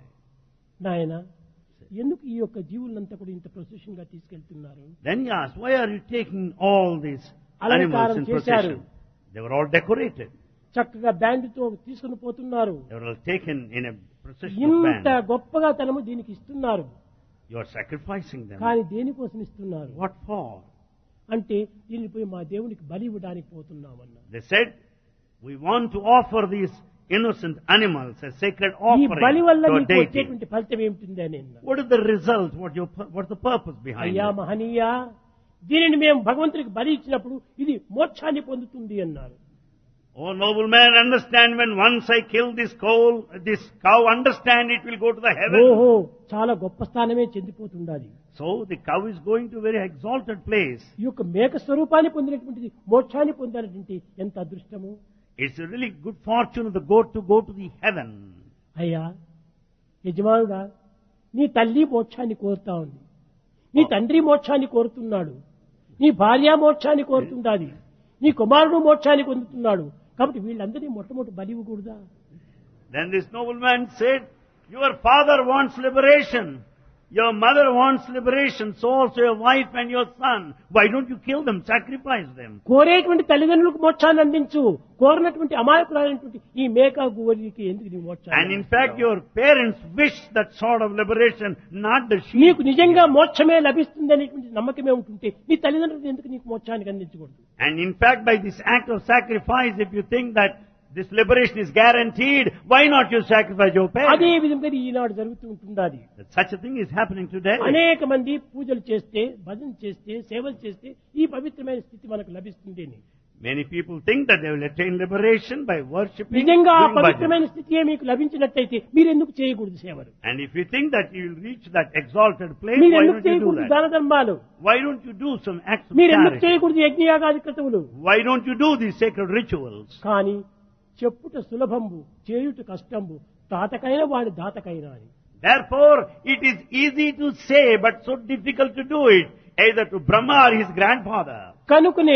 నాయన ఎందుకు ఈ యొక్క జీవులంతా కూడా ఇంత ప్రొసెషన్ గా తీసుకెళ్తున్నారు Then he asked, Why are you taking all these animals అలంకారం in చేశారు. procession? They were all decorated. చక్కగా బ్యాండ్తో తీసుకుని పోతున్నారు They were all taken in a procession of ఇంత band. గొప్పగా తనము దీనికి ఇస్తున్నారు You are sacrificing them. కానీ దేనికోసం ఇస్తున్నారు What for? అంటే దీన్ని పోయి మా దేవునికి బలి ఇవ్వడానికి పోతున్నామన్న They said, We want to offer these innocent animals as sacred ఈ బలి offering వల్ల to a నీకు deity. వచ్చేటువంటి ఫలితం ఏమిటి అని అన్నారు. What is the result? What your, pu- what's the purpose behind అయ్యా it? మహనీయ దీనిని మేము భగవంతుడికి బలి ఇచ్చినప్పుడు ఇది మోక్షాన్ని పొందుతుంది అన్నారు Oh noble man, understand when once I kill this cow, this cow, understand it will go to the heaven. ఓహో చాలా గొప్ప స్థానమే చెందిపోతుండాలి So the cow is going to a very exalted place. ఈ యొక్క మేక స్వరూపాన్ని పొందినటువంటిది మోక్షాన్ని పొందాలంటే ఎంత అదృష్టము It's a really good fortune of the goat to go to the heaven. అయ్యా యజమానుడా నీ తల్లి మోక్షాన్ని కోరుతా ఉంది నీ తండ్రి మోక్షాన్ని కోరుతున్నాడు నీ భార్య మోక్షాన్ని కోరుతుండాలి నీ కుమారుడు మోక్షాన్ని పొందుతున్నాడు కాబట్టి వీళ్ళందరినీ మొట్టమొదటి బలి ఇవ్వకూడదా Then this nobleman said, Your father wants liberation. Your mother wants liberation. So also your wife and your son. Why don't you kill them? Sacrifice them. కోరేటువంటి తల్లిదండ్రులకు మోక్షాన్ని అందించు కోరినటువంటి అమాయకులైనటువంటి ఈ మేక గువరికి ఎందుకు నీ మోక్షాన్ని And in fact, your parents wish that sort of liberation, not the sheep. నీకు నిజంగా మోక్షమే లభిస్తుంది అనేటువంటి నమ్మకమే ఉంటుంటే నీ తల్లిదండ్రులు ఎందుకు నీకు మోక్షానికి అందించకూడదు And in fact, by this act of sacrifice, if you think that this liberation is guaranteed, why not you sacrifice your అదే parents? విధంగా ఈనాడు జరుగుతూ ఉంటుండాలి That such a thing is happening today. అనేక మంది పూజలు చేస్తే భజన చేస్తే సేవలు చేస్తే ఈ పవిత్రమైన స్థితి మనకు లభిస్తుంది అని Many people think that they will attain liberation by worshipping, నిజంగా ఆ doing bhajan. పవిత్రమైన స్థితియే మీకు లభించినట్టయితే మీరు ఎందుకు చేయకూడదు సేవలు And if you think that you will reach that exalted place, మీరు why ఎందుకు don't you do చేయకూడదు that? దాన ధర్మాలు Why don't you do some acts of మీరు ఎందుకు charity? చేయకూడదు యజ్ఞయాగాది క్రతువులు Why don't you do these sacred rituals? కానీ చెప్పుట సులభంబు చేయుట కష్టంబు తాతకైన వాడి దాతకైనా అని Therefore, it is easy to say, but so difficult to do it, either to Brahma or his grandfather. కనుకనే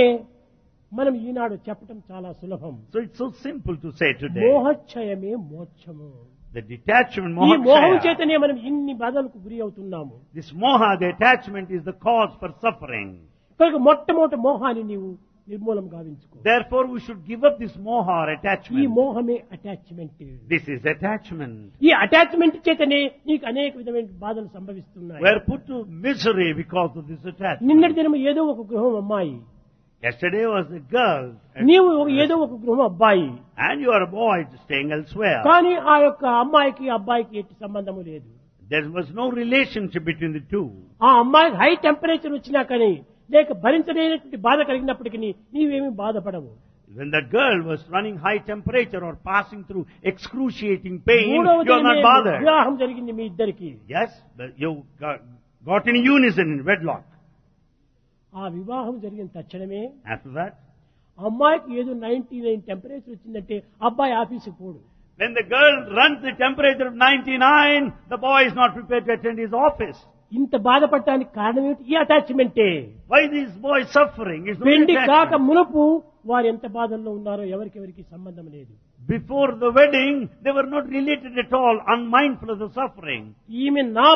మనం ఈనాడు చెప్పటం చాలా సులభం So it's so simple to say today. మోహక్షయమే మోక్షము The detachment, ఈ మోహం moha చేతనే మనం ఇన్ని బాధలకు గురి అవుతున్నాము This moha, the attachment is the cause for suffering. కనుక మొట్టమొదటి మోహాన్ని నీవు నిర్మూలం గావించుకో Therefore, we should give up this moha or ఈ attachment. మోహమే అటాచ్మెంట్ This is attachment. ఈ అటాచ్మెంట్ చేతనే నీకు అనేక విధమైన బాధలు సంభవిస్తున్నాయి We are put to misery because of this attachment. నిన్నటి దినం ఏదో ఒక గృహం అమ్మాయి Yesterday was a girl, and, నీవు ఒక- ఏదో ఒక గృహం అబ్బాయి and you are a boy staying elsewhere. కానీ ఆ యొక్క అమ్మాయికి అబ్బాయికి ఎట్టి సంబంధము లేదు There was no relationship between the two. ఆ అమ్మాయికి హై టెంపరేచర్ వచ్చినా కానీ లేక భరించలేనటువంటి బాధ కలిగినప్పటికీ నీవేమీ బాధపడవు When the girl was running high temperature or passing through excruciating pain, మూడవ you are not దినమే bothered. వివాహం జరిగింది మీ ఇద్దరికి Yes, but you got, got in unison in wedlock. ఆ వివాహం జరిగిన తక్షణమే After that, అమ్మాయికి ఏదో నైన్టీ నైన్ టెంపరేచర్ వచ్చిందంటే అబ్బాయి ఆఫీసుకి పోడు when the girl runs the temperature of 99, the boy is not prepared to attend his office. ఇంత బాధపడటానికి కారణం ఏమిటి ఈ అటాచ్మెంటే Why this boy suffering? It's not పెండి కాక attachment. మునుపు వారు ఎంత బాధల్లో ఉన్నారో ఎవరికెవరికి సంబంధం లేదు Before the wedding, they were not related at all, unmindful of the suffering. ఈమె నా